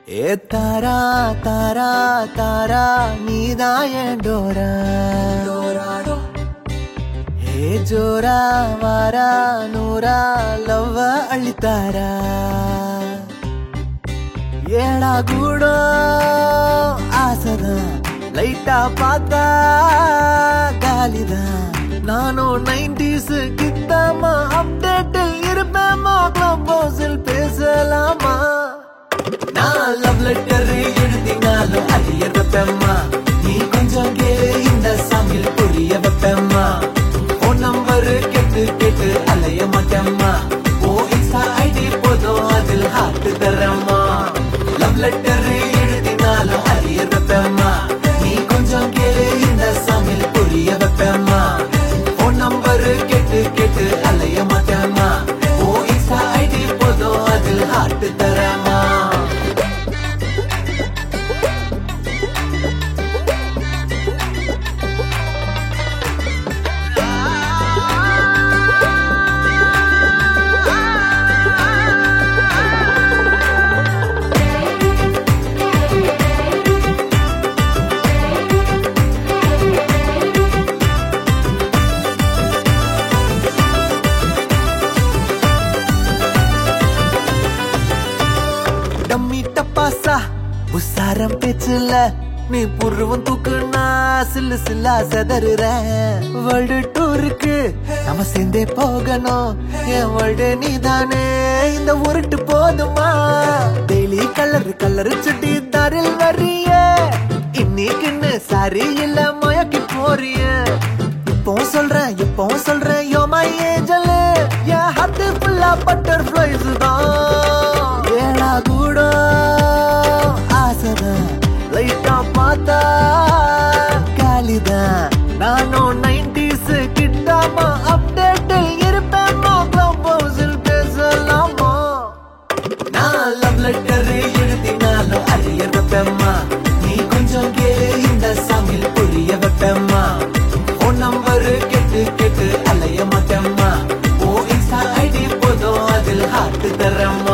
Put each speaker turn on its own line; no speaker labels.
ஏ தாரா தாரா தாரா நீதான் என் டோரா ஏ ஜோரா வாரா நூரா லவ்வ அள்ளித்தாரா ஏடா கூடோ ஆசைதான் லைட்டா பார்த்தா காலிதான் நானும் நைன்டிஸ் கித்தாமா அப்டேட்டில் இருப்பேமா கிளப் ஹவுஸில் பேசலாமா நான் லவ் லெட்டர் எழுதினாலும் அறிய வைப்பேம்மா நீ கொஞ்சம் கேளு இந்த சாமியில் புரிய வைப்பேம்மா உன் நம்பர் கேட்டு கேட்டு அலைய மாட்டேம்மா ஓ இன்ஸ்டா ஐடி போதும் அதில் ஹார்ட் தரம்மா லவ் லெட்டர் எழுதினாலும் அறிய வைப்பேம்மா நீ கொஞ்சம் கேளு இந்த சாமியில் புரிய வைப்பேம்மா உன் நம்பர் கேட்டு கேட்டு அலைய மாட்டேம்மா ஓ இன்ஸ்டா ஐடி போதும் அதில் ஹார்ட் தரம்மா டம்மி டப்பாசா உசாரம் பேச்சுல நீ புருவம் தூக்குனா சில்லு சில்லா செதறுற வேர்ல்டு டூருக்கு நம்ம சேர்ந்தே போகணும் என் வேர்ல்டு நீதானே இந்த உருட்டு போதுமா டெய்லி கலர் கலர் சுட்டி தரில் வரிய இன்னைக்குன்னு சரி இல்ல மயக்கி போறிய இப்பவும் சொல்றேன் இப்பவும் சொல்றேன் யோ மை ஏஞ்சல் என் ஹார்ட் ஃபுல்லா பட்டர்ஃப்ளைஸ் தான் ஏடா கூட ஆசைதான் லைட்டா பார்த்தா காலிதான் நானும் நைன்டிஸ் கிட்டாமா அப்டேட்டில் இருப்பேம்மா கிளப் ஹவுஸில் பேசலாமா நான் லவ் லெட்டர் எழுதினாலும் அறிய வைப்பேம்மா நீ கொஞ்சம் கேளு இந்த சாமியில் புரிய வைப்பேம்மா உன் நம்பர் கேட்டு கேட்டு அலைய மாட்டேம்மா ஓ இன்ஸ்டா ஐடி போதும் அதில் ஹார்ட் தரம்மா